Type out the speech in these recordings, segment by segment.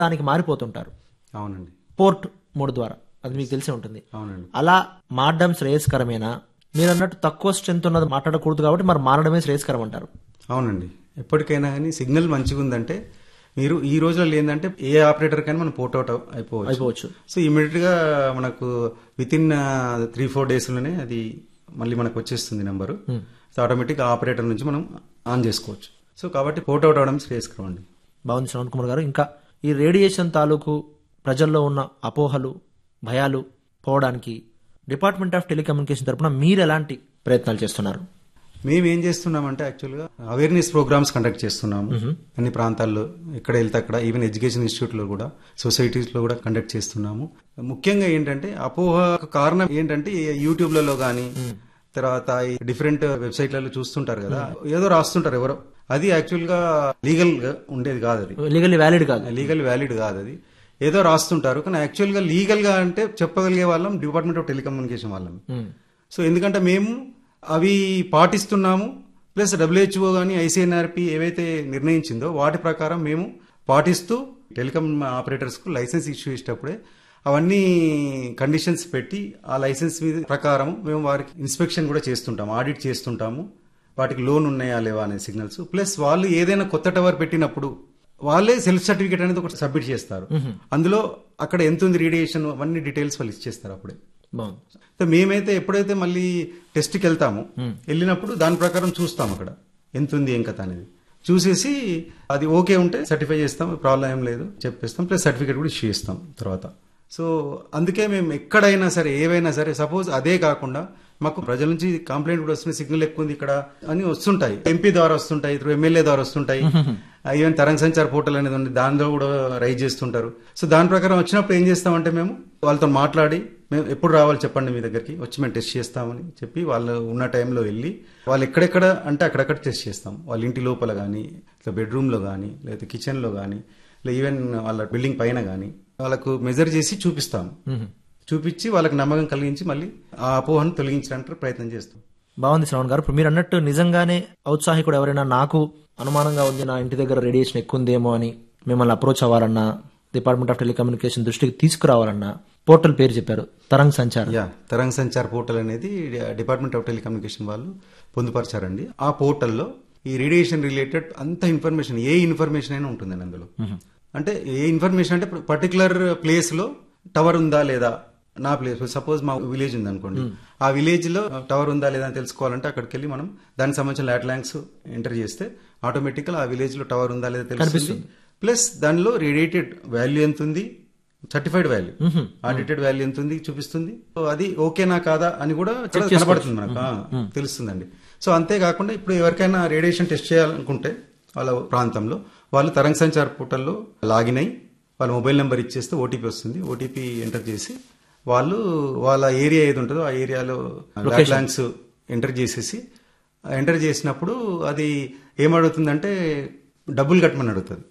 దానికి మారిపోతుంటారు అవునండి port mode ద్వారా అది మీకు తెలిసే ఉంటుంది అవునండి అలా మారడం శ్రేయస్కరమేనా మీరు అన్నట్టు తక్కువ స్ట్రెంత్ ఉన్నది మాట్లాడకూడదు కాబట్టి మరి మారడమే శ్రేయస్కరం అంటారు అవునండి ఎప్పటికైనా కానీ సిగ్నల్ మంచిగా ఉందంటే మీరు ఈ రోజుల్లో ఏంటంటే ఏ ఆపరేటర్ కానీ మనం పోర్ట్ అవుట్ అయిపోవచ్చు అయిపోవచ్చు సో ఇమీడియట్ గా మనకు within three four days లోనే అది మళ్ళీ మనకు వచ్చేస్తుంది నెంబరు సో ఆటోమేటిక్ ఆపరేటర్ నుంచి మనం ఆన్ చేసుకోవచ్చు సో కాబట్టి పోర్ట్ అవుట్ అవడం శ్రేయస్కరం అండి బాగుంది శ్రవణ్ కుమార్ గారు ఇంకా ఈ రేడియేషన్ తాలూకు ప్రజల్లో ఉన్న అపోహలు భయాలు పోవడానికి డిపార్ట్మెంట్ ఆఫ్ టెలికమ్యూనికేషన్ తరపున మీరు ఎలాంటి ప్రయత్నాలు చేస్తున్నారు మేము ఏం చేస్తున్నామంటే యాక్చువల్గా అవేర్నెస్ ప్రోగ్రామ్స్ కండక్ట్ చేస్తున్నాము అన్ని ప్రాంతాల్లో ఎక్కడ వెళ్తే అక్కడ ఈవెన్ ఎడ్యుకేషన్ ఇన్స్టిట్యూట్ లో కూడా సొసైటీస్ లో కూడా కండక్ట్ చేస్తున్నాము ముఖ్యంగా ఏంటంటే అపోహ కారణం ఏంటంటే యూట్యూబ్లలో కానీ తర్వాత ఈ డిఫరెంట్ వెబ్సైట్లలో చూస్తుంటారు కదా ఏదో రాస్తుంటారు ఎవరో అది యాక్చువల్ గా లీగల్ గా ఉండేది కాదు అది లీగల్లీ వ్యాలిడ్ కాదు లీగల్ వ్యాలిడ్ కాదు అది ఏదో రాస్తుంటారు కానీ యాక్చువల్ గా లీగల్ గా అంటే చెప్పగలిగే వాళ్ళం డిపార్ట్మెంట్ ఆఫ్ టెలికమ్యూనికేషన్ వాళ్ళం ఉమ్. సో ఎందుకంటే మేము అవి పాటిస్తున్నాము ప్లస్ డబ్ల్యూహెచ్ఓ కానీ ఐసీఎన్ఆర్పి ఏవైతే నిర్ణయించిందో వాటి ప్రకారం మేము పాటిస్తూ టెలికాం ఆపరేటర్స్ కు లైసెన్స్ ఇష్యూ చేసేటప్పుడే అవన్నీ కండిషన్స్ పెట్టి ఆ లైసెన్స్ మీద ప్రకారం మేము వారికి ఇన్స్పెక్షన్ కూడా చేస్తుంటాము ఆడిట్ చేస్తుంటాము వాటికి లోన్ ఉన్నాయా లేవా అనే సిగ్నల్స్ ప్లస్ వాళ్ళు ఏదైనా కొత్త టవర్ పెట్టినప్పుడు వాళ్ళే సెల్ఫ్ సర్టిఫికేట్ అనేది ఒకటి సబ్మిట్ చేస్తారు అందులో అక్కడ ఎంత ఉంది రేడియేషన్ అవన్నీ డీటెయిల్స్ వాళ్ళు ఇచ్చేస్తారు అప్పుడే బాగుంది సో మేమైతే ఎప్పుడైతే మళ్ళీ టెస్ట్కి వెళ్తామో వెళ్ళినప్పుడు దాని ప్రకారం చూస్తాం అక్కడ ఎంత ఉంది ఏం కథ అనేది చూసేసి అది ఓకే ఉంటే సర్టిఫై చేస్తాం ప్రాబ్లం ఏం లేదు చెప్పేస్తాం ప్లస్ సర్టిఫికేట్ కూడా ఇష్యూ చేస్తాం తర్వాత సో అందుకే మేము ఎక్కడైనా సరే ఏవైనా సరే సపోజ్ అదే కాకుండా మాకు ప్రజల నుంచి కంప్లైంట్ కూడా వస్తుంది సిగ్నల్ ఎక్కువ ఉంది ఇక్కడ అని వస్తుంటాయి ఎంపీ ద్వారా వస్తుంటాయి త్రూ ఎమ్మెల్యే ద్వారా వస్తుంటాయి ఈవెన్ తరంగ సంచార్ పోర్టల్ అనేది ఉంది దానిలో కూడా రైజ్ చేస్తుంటారు సో దాని ప్రకారం వచ్చినప్పుడు ఏం చేస్తామంటే మేము వాళ్ళతో మాట్లాడి మేము ఎప్పుడు రావాలి చెప్పండి మీ దగ్గరికి వచ్చి మేము టెస్ట్ చేస్తామని చెప్పి వాళ్ళు ఉన్న టైంలో వెళ్ళి వాళ్ళు ఎక్కడెక్కడ అంటే అక్కడక్కడ టెస్ట్ చేస్తాం వాళ్ళ ఇంటి లోపల కానీ ఇట్లా బెడ్రూమ్లో కానీ లేదా కిచెన్లో కానీ లేదా ఈవెన్ వాళ్ళ బిల్డింగ్ పైన కానీ వాళ్ళకు మెజర్ చేసి చూపిస్తాం చూపించి వాళ్ళకి నమ్మకం కలిగించి మళ్ళీ ఆ అపోహను తొలగించడానికి ప్రయత్నం చేస్తాం బాగుంది శ్రవణ్ గారు ఇప్పుడు మీరు అన్నట్టు నిజంగానే ఔత్సాహికుడు ఎవరైనా నాకు అనుమానంగా ఉంది నా ఇంటి దగ్గర రేడియేషన్ ఎక్కువ ఉందేమో అని మిమ్మల్ని అప్రోచ్ అవ్వాలన్నా డిపార్ట్మెంట్ ఆఫ్ టెలికమ్యూనికేషన్ దృష్టికి తీసుకురావాలన్నా పోర్టల్ పేరు చెప్పారు తరంగ్ సంచార్ యా తరంగ్ సంచార్ పోర్టల్ అనేది డిపార్ట్మెంట్ ఆఫ్ టెలికమ్యూనికేషన్ వాళ్ళు పొందుపరిచారండి ఆ పోర్టల్లో ఈ రేడియేషన్ రిలేటెడ్ అంత ఇన్ఫర్మేషన్ ఏ ఇన్ఫర్మేషన్ అయినా ఉంటుందండి అందులో అంటే ఏ ఇన్ఫర్మేషన్ అంటే పర్టికులర్ ప్లేస్ లో టవర్ ఉందా లేదా నా ప్లేస్ సపోజ్ మా విలేజ్ ఉంది అనుకోండి ఆ విలేజ్ లో టవర్ ఉందా లేదా అని తెలుసుకోవాలంటే అక్కడికి వెళ్ళి మనం దానికి సంబంధించిన లాట్ ల్యాంక్స్ ఎంటర్ చేస్తే ఆటోమేటిక్ ఆ విలేజ్ లో టవర్ ఉందా లేదా తెలుస్తుంది ప్లస్ దానిలో రేడియేటెడ్ వాల్యూ ఎంత ఉంది సర్టిఫైడ్ వాల్యూ ఆడిటెడ్ వాల్యూ ఎంత ఉంది చూపిస్తుంది సో అది ఓకేనా కాదా అని కూడా ఇక్కడ కనబడుతుంది మనకు ఆ, తెలుస్తుందండి సో అంతేకాకుండా ఇప్పుడు ఎవరికైనా రేడియేషన్ టెస్ట్ చేయాలనుకుంటే వాళ్ళ ప్రాంతంలో వాళ్ళు తరంగ సంచార్ పోర్టల్లో లాగిన్ అయ్యి వాళ్ళ మొబైల్ నెంబర్ ఇచ్చేస్తే ఓటీపీ వస్తుంది ఓటీపీ ఎంటర్ చేసి వాళ్ళు వాళ్ళ ఏరియా ఏది ఉంటుందో ఆ ఏరియాలో ల్యాంక్స్ ఎంటర్ చేసేసి ఎంటర్ చేసినప్పుడు అది ఏమడుగుతుందంటే డబ్బులు కట్టమని అడుగుతుంది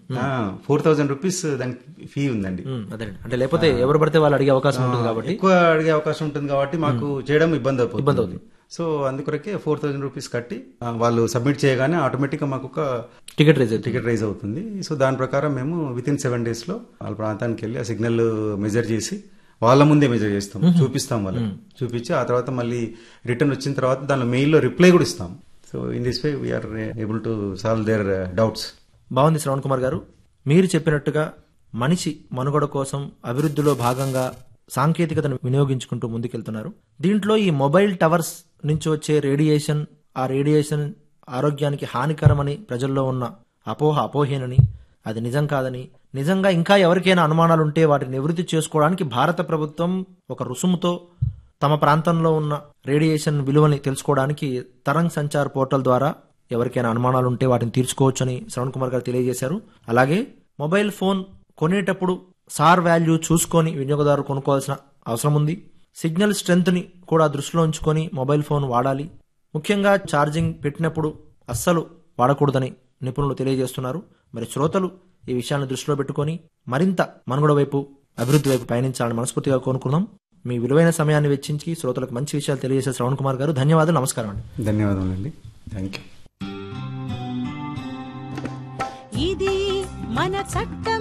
ఫోర్ థౌజండ్ రూపీస్ దానికి ఫీ ఉందండి ఉమ్, అదేనండి అంటే లేకపోతే ఎవరు పడితే వాళ్ళు అడిగే అవకాశం ఉంటుంది కాబట్టి ఎక్కువ అడిగే అవకాశం ఉంటుంది కాబట్టి మాకు చేయడం ఇబ్బంది అవుతుంది ఇబ్బంది అవుతుంది సో అందుకొరకే ఫోర్ థౌజండ్ రూపీస్ కట్టి ఆ, వాళ్ళు సబ్మిట్ చేయగానే ఆటోమేటిక్ గా మాకు ఒక టికెట్ రేజ్ టికెట్ రైజ్ అవుతుంది సో దాని ప్రకారం మేము విత్ ఇన్ సెవెన్ డేస్ లో వాళ్ళ ప్రాంతానికి వెళ్ళి ఆ సిగ్నల్ మెజర్ చేసి వాళ్ళ ముందే మెజర్ చేస్తాం చూపిస్తాం వాళ్ళకి చూపించి ఆ తర్వాత మళ్ళీ రిటర్న్ వచ్చిన తర్వాత దానిలో మెయిల్ లో రిప్లై కూడా ఇస్తాం so in this way we are able to solve their doubts బాగుంది శ్రవణ్ కుమార్ గారు మీరు చెప్పినట్టుగా మనిషి మనుగడ కోసం అభివృద్ధిలో భాగంగా సాంకేతికతను వినియోగించుకుంటూ ముందుకెళ్తున్నారు దీంట్లో ఈ మొబైల్ టవర్స్ నుంచి వచ్చే రేడియేషన్ ఆ రేడియేషన్ ఆరోగ్యానికి హానికరమని ప్రజల్లో ఉన్న అపోహ అపోహేనని అది నిజం కాదని నిజంగా ఇంకా ఎవరికైనా అనుమానాలుంటే వాటిని నివృత్తి చేసుకోవడానికి భారత ప్రభుత్వం ఒక రుసుముతో తమ ప్రాంతంలో ఉన్న రేడియేషన్ విలువని తెలుసుకోవడానికి తరంగ్ సంచార్ పోర్టల్ ద్వారా ఎవరికైనా అనుమానాలు ఉంటే వాటిని తీర్చుకోవచ్చని శ్రవణ్ కుమార్ గారు తెలియజేశారు అలాగే మొబైల్ ఫోన్ కొనేటప్పుడు సార్ వాల్యూ చూసుకొని వినియోగదారు కొనుక్కోవాల్సిన అవసరం ఉంది సిగ్నల్ స్ట్రెంత్ ని కూడా దృష్టిలో ఉంచుకొని మొబైల్ ఫోన్ వాడాలి ముఖ్యంగా ఛార్జింగ్ పెట్టినప్పుడు అస్సలు వాడకూడదని నిపుణులు తెలియజేస్తున్నారు మరి శ్రోతలు ఈ విషయాన్ని దృష్టిలో పెట్టుకొని మరింత మనుగడ వైపు అభివృద్ధి వైపు పయనించాలని మనస్ఫూర్తిగా కోరుకుందాం మీ విలువైన సమయాన్ని వెచ్చించి శ్రోతలకు మంచి విషయాలు తెలియజేసే శ్రవణ్ కుమార్ గారు ధన్యవాదాలు నమస్కారం అండి ధన్యవాదములండి థ్యాంక్ యూ ఇది మన చట్టం